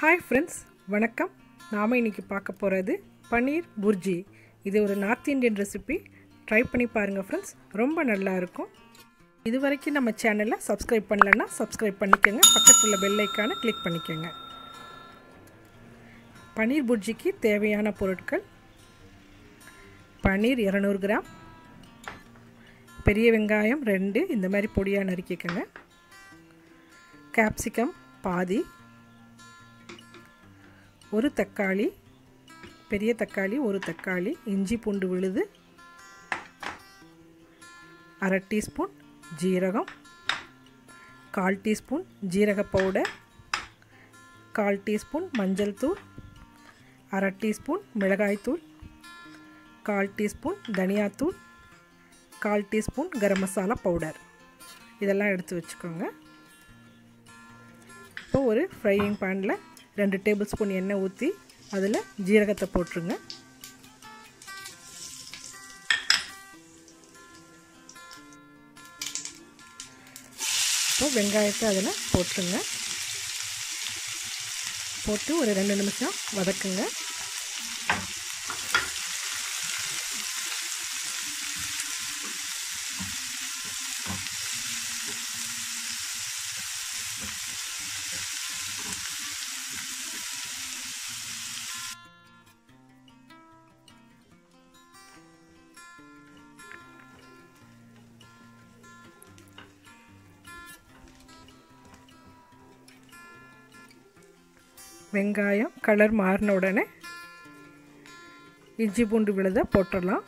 hi friends வணக்கம் நாம் இன்றைக்கி பார்க்க போகிறது பன்னீர் புர்ஜி இது ஒரு நார்த் இந்தியன் ரெசிபி ட்ரை பண்ணி பாருங்கள் ஃப்ரெண்ட்ஸ் ரொம்ப நல்லா இருக்கும் இது வரைக்கும் நம்ம சேனலை சப்ஸ்கிரைப் பண்ணலன்னா சப்ஸ்கிரைப் பண்ணிக்கோங்க பக்கத்தில் உள்ள பெல் ஐக்கானை கிளிக் பண்ணிக்கோங்க பன்னீர் புர்ஜிக்கு தேவையான பொருட்கள் பன்னீர் இரநூறு கிராம் பெரிய வெங்காயம் ரெண்டு இந்த மாதிரி பொடியாக நறுக்கிக்கோங்க கேப்சிகம் பாதி ஒரு தக்காளி பெரிய தக்காளி ஒரு தக்காளி இஞ்சி பூண்டு விழுது அரை டீஸ்பூன் ஜீரகம் கால் டீஸ்பூன் ஜீரக பவுடர் கால் டீஸ்பூன் மஞ்சள் தூள் அரை டீஸ்பூன் மிளகாய்த்தூள் கால் டீஸ்பூன் தனியாத்தூள் கால் டீஸ்பூன் கரம் மசாலா பவுடர் இதெல்லாம் எடுத்து வச்சுக்கோங்க இப்போ ஒரு ஃப்ரையிங் பேனில் ரெண்டு டேபிள் ஸ்பூன் எண்ணெய் ஊற்றி அதில் ஜீரகத்தை போட்டுருங்க இப்போ வெங்காயத்தை அதில் போட்டுருங்க போட்டு ஒரு ரெண்டு நிமிஷம் வதக்குங்க வெங்காயம் கலர் மாறின உடனே இஞ்சி பூண்டு விழுத போட்டுடலாம்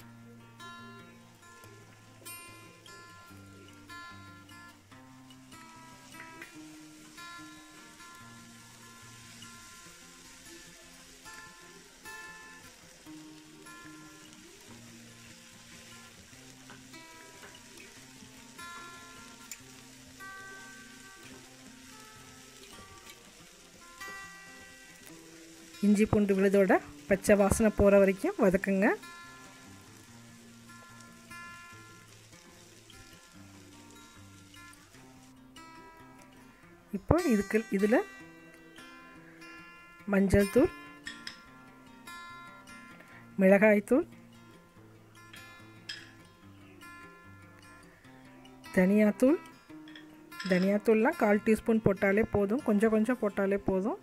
இஞ்சி பூண்டு விழுதோட பச்சை வாசனை போகிற வரைக்கும் வதக்குங்க இப்போ இதுக்கு இதில் மஞ்சள் தூள் மிளகாய்த்தூள் தனியாத்தூள் தனியாத்தூள்லாம் கால் டீஸ்பூன் போட்டாலே போதும் கொஞ்சம் கொஞ்சம் போட்டாலே போதும்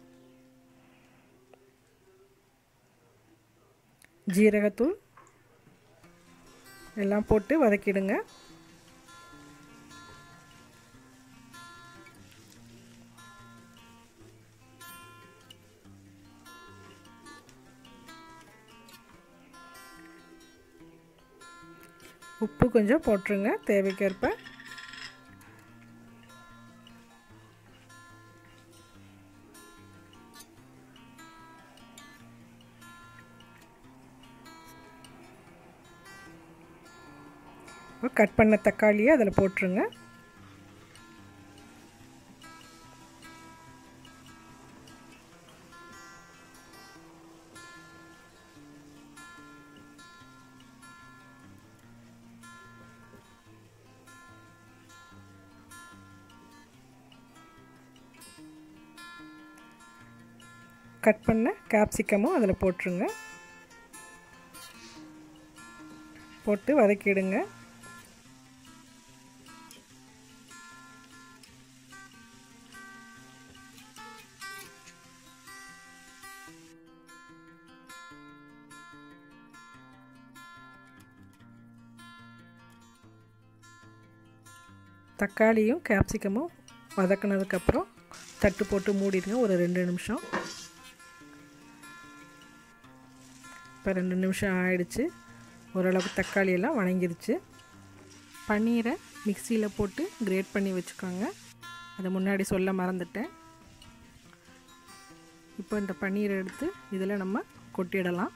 ஜீரகத்தூள் எல்லாம் போட்டு வதக்கிடுங்க உப்பு கொஞ்சம் போட்டுருங்க தேவைக்கேற்ப கட் பண்ண தக்காளியை அதில் போட்டுருங்க கட் பண்ண கேப்சிகமும் அதில் போட்டுருங்க போட்டு வதக்கிடுங்க தக்காளியும் கேப்சிகமும் வதக்கினதுக்கப்புறம் தட்டு போட்டு மூடிடுங்க ஒரு ரெண்டு நிமிஷம் இப்போ ரெண்டு நிமிஷம் ஆயிடுச்சு ஓரளவுக்கு தக்காளி எல்லாம் வணங்கிருச்சு பன்னீரை மிக்சியில் போட்டு கிரேட் பண்ணி வச்சுக்கோங்க அதை முன்னாடி சொல்ல மறந்துட்டேன் இப்போ இந்த பன்னீரை எடுத்து இதில் நம்ம கொட்டிடலாம்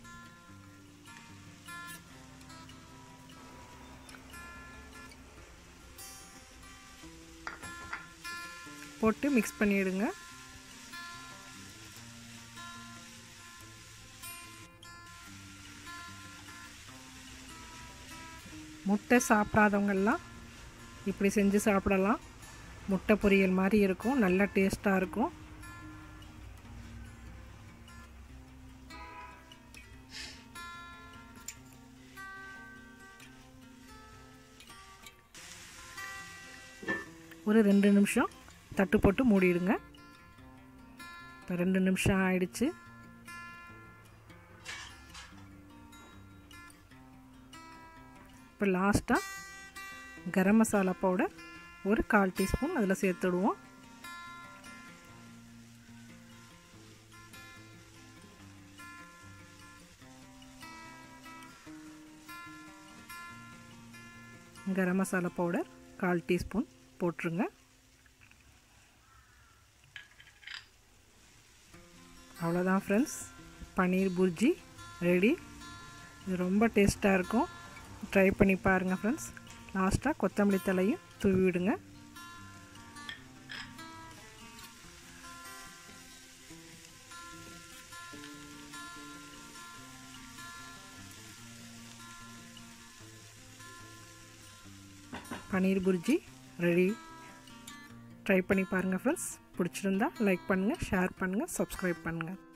போட்டு மிக்ஸ் பண்ணிவிடுங்க முட்டை சாப்பிடாதவங்கெல்லாம் இப்படி செஞ்சு சாப்பிடலாம் முட்டை பொரியல் மாதிரி இருக்கும் நல்ல டேஸ்ட்டாக இருக்கும் ஒரு ரெண்டு நிமிஷம் தட்டு போட்டு மூடிடுங்க இப்போ ரெண்டு நிமிஷம் ஆயிடுச்சு இப்போ லாஸ்ட்டாக கரம் மசாலா பவுடர் ஒரு கால் டீஸ்பூன் அதில் சேர்த்துடுவோம் கரம் மசாலா பவுடர் கால் டீஸ்பூன் போட்டுருங்க அவ்வளோதான் ஃப்ரெண்ட்ஸ் பன்னீர் புர்ஜி ரெடி இது ரொம்ப டேஸ்ட்டாக இருக்கும் ட்ரை பண்ணி பாருங்கள் ஃப்ரெண்ட்ஸ் லாஸ்ட்டாக கொத்தமல்லி தலையும் தூவி விடுங்க பன்னீர் புர்ஜி ரெடி ட்ரை பண்ணி பாருங்கள் ஃப்ரெண்ட்ஸ் பிடிச்சிருந்தா லைக் பண்ணுங்கள் ஷேர் பண்ணுங்கள் சப்ஸ்கிரைப் பண்ணுங்கள்